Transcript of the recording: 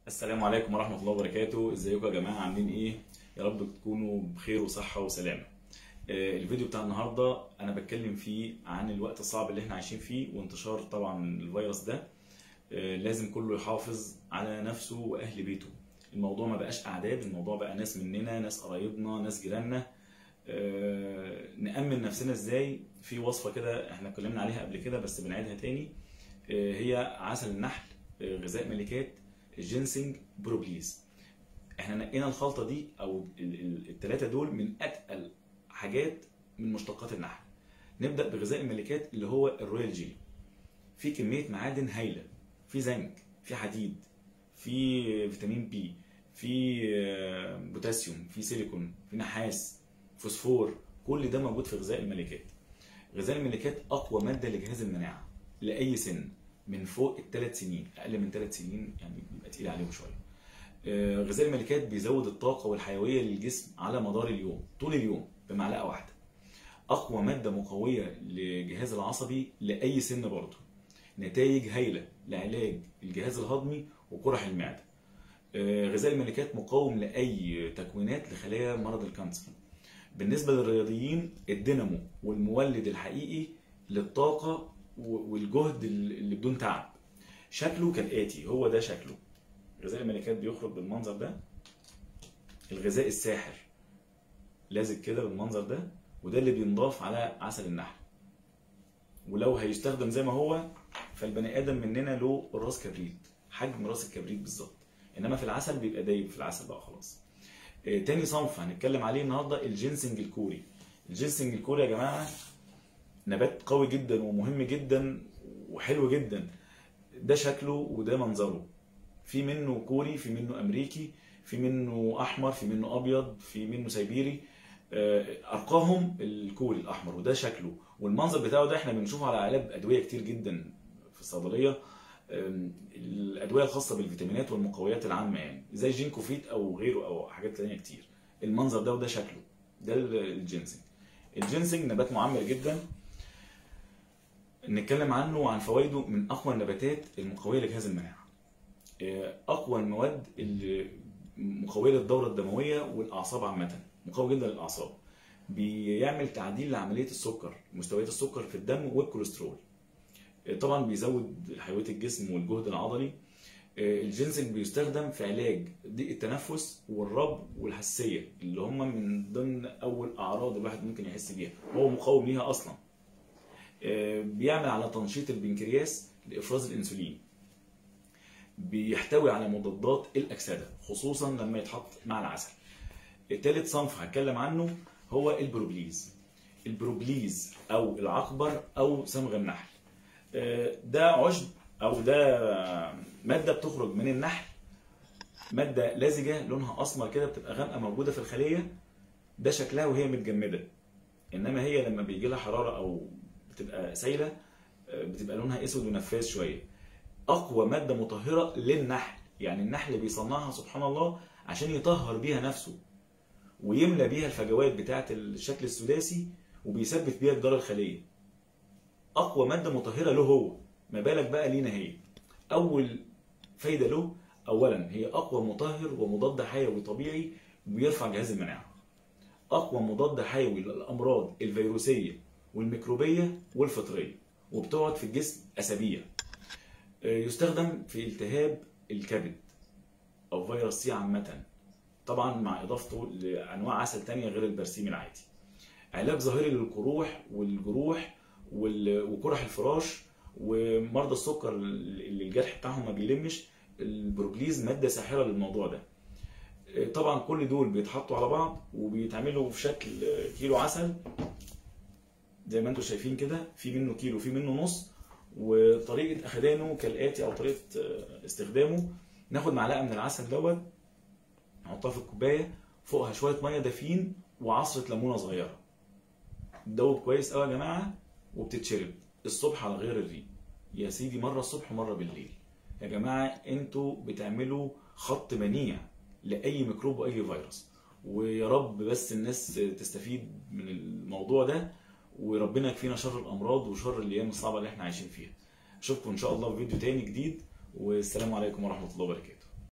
السلام عليكم ورحمة الله وبركاته ازيكم يا جماعة عاملين ايه يا رب تكونوا بخير وصحة وسلامة آه، الفيديو بتاع النهاردة انا بتكلم فيه عن الوقت الصعب اللي احنا عايشين فيه وانتشار طبعا الفيروس ده آه، لازم كله يحافظ على نفسه واهل بيته الموضوع ما بقاش اعداد الموضوع بقى ناس مننا ناس قرايبنا ناس جيراننا آه، نأمن نفسنا ازاي في وصفة كده احنا اتكلمنا عليها قبل كده بس بنعيدها تاني آه، هي عسل النحل آه، غذاء ملكات الجينسينج بروبليز احنا نقينا الخلطه دي او الثلاثه دول من اتقل حاجات من مشتقات النحل نبدا بغذاء الملكات اللي هو الرويال جيلي في كميه معادن هايله في زنك في حديد في فيتامين بي في آه، بوتاسيوم في سيليكون في نحاس فوسفور كل ده موجود في غذاء الملكات غذاء الملكات اقوى ماده لجهاز المناعه لاي سن من فوق الثلاث سنين اقل من ثلاث سنين يعني بيبقى تقيل عليهم شويه آه، غذاء الملكات بيزود الطاقه والحيويه للجسم على مدار اليوم طول اليوم بمعلقه واحده اقوى ماده مقويه للجهاز العصبي لاي سن برضه نتائج هايله لعلاج الجهاز الهضمي وقرح المعده آه، غذاء الملكات مقاوم لاي تكوينات لخلايا مرض الكانسر بالنسبه للرياضيين الدينامو والمولد الحقيقي للطاقه و- والجهد اللي بدون تعب شكله كالاتي هو ده شكله غذاء الملكات بيخرج بالمنظر ده الغذاء الساحر لازق كده بالمنظر ده وده اللي بينضاف على عسل النحل ولو هيستخدم زي ما هو فالبني ادم مننا له راس كبريت حجم راس الكبريت بالظبط انما في العسل بيبقى دايب في العسل بقى خلاص آه، تاني صنف هنتكلم عليه النهارده الجينسنج الكوري الجينسنج الكوري يا جماعه نبات قوي جدا ومهم جدا وحلو جدا ده شكله وده منظره في منه كوري في منه امريكي في منه احمر في منه ابيض في منه سيبيري آه، ارقاهم الكوري الاحمر وده شكله والمنظر بتاعه ده احنا بنشوفه على علب ادويه كتير جدا في الصيدليه آم، الادويه الخاصه بالفيتامينات والمقويات العامه يعني زي جينكوفيت او غيره او حاجات تانية كتير المنظر ده وده شكله ده الجينسنج الجينسنج نبات معمر جدا نتكلم عنه وعن فوائده من اقوى النباتات المقويه لجهاز المناعه آه، اقوى المواد اللي مقويه للدوره الدمويه والاعصاب عامه مقوي جدا للاعصاب بيعمل تعديل لعمليه السكر مستويات السكر في الدم والكوليسترول آه، طبعا بيزود حيويه الجسم والجهد العضلي آه، الجينسنج بيستخدم في علاج ضيق التنفس والربو والحساسيه اللي هم من ضمن اول اعراض الواحد ممكن يحس بيها هو مقاوم ليها اصلا آه، بيعمل على تنشيط البنكرياس لافراز الانسولين بيحتوي على مضادات الاكسده خصوصا لما يتحط مع العسل التالت صنف هتكلم عنه هو البروبليز البروبليز او العقبر او صمغ النحل آه، ده عشب او ده ماده بتخرج من النحل ماده لزجه لونها اسمر كده بتبقى غامقه موجوده في الخليه ده شكلها وهي متجمده انما هي لما بيجي لها حراره او بتبقى سايله آه، بتبقى لونها اسود ونفاذ شويه اقوى ماده مطهره للنحل يعني النحل بيصنعها سبحان الله عشان يطهر بيها نفسه ويملى بيها الفجوات بتاعه الشكل السداسي وبيثبت بيها جدار الخليه اقوى ماده مطهره له هو ما بالك بقى لينا هي اول فايده له اولا هي اقوى مطهر ومضاد حيوي طبيعي بيرفع جهاز المناعه اقوى مضاد حيوي للامراض الفيروسيه والميكروبيه والفطريه وبتقعد في الجسم اسابيع آه، يستخدم في التهاب الكبد او فيروس سي عامه طبعا مع اضافته لانواع عسل تانية غير البرسيم العادي علاج ظاهري للقروح والجروح وال- وقرح الفراش ومرضى السكر اللي الجرح بتاعهم ما بيلمش البروبليز ماده ساحره للموضوع ده آه، طبعا كل دول بيتحطوا على بعض وبيتعملوا في شكل آه، كيلو عسل زي ما انتم شايفين كده في منه كيلو في منه نص وطريقه اخدانه كالاتي او طريقه آه، استخدامه ناخد معلقه من العسل دوت نحطها في الكوبايه فوقها شويه ميه دافيين وعصره ليمونه صغيره تدوب كويس قوي يا جماعه وبتتشرب الصبح على غير الريق يا سيدي مره الصبح ومره بالليل يا جماعه انتوا بتعملوا خط منيع لاي ميكروب واي فيروس ويا رب بس الناس تستفيد من الموضوع ده وربنا يكفينا شر الامراض وشر الايام الصعبه اللي احنا عايشين فيها اشوفكم ان شاء الله في فيديو تاني جديد والسلام عليكم ورحمه الله وبركاته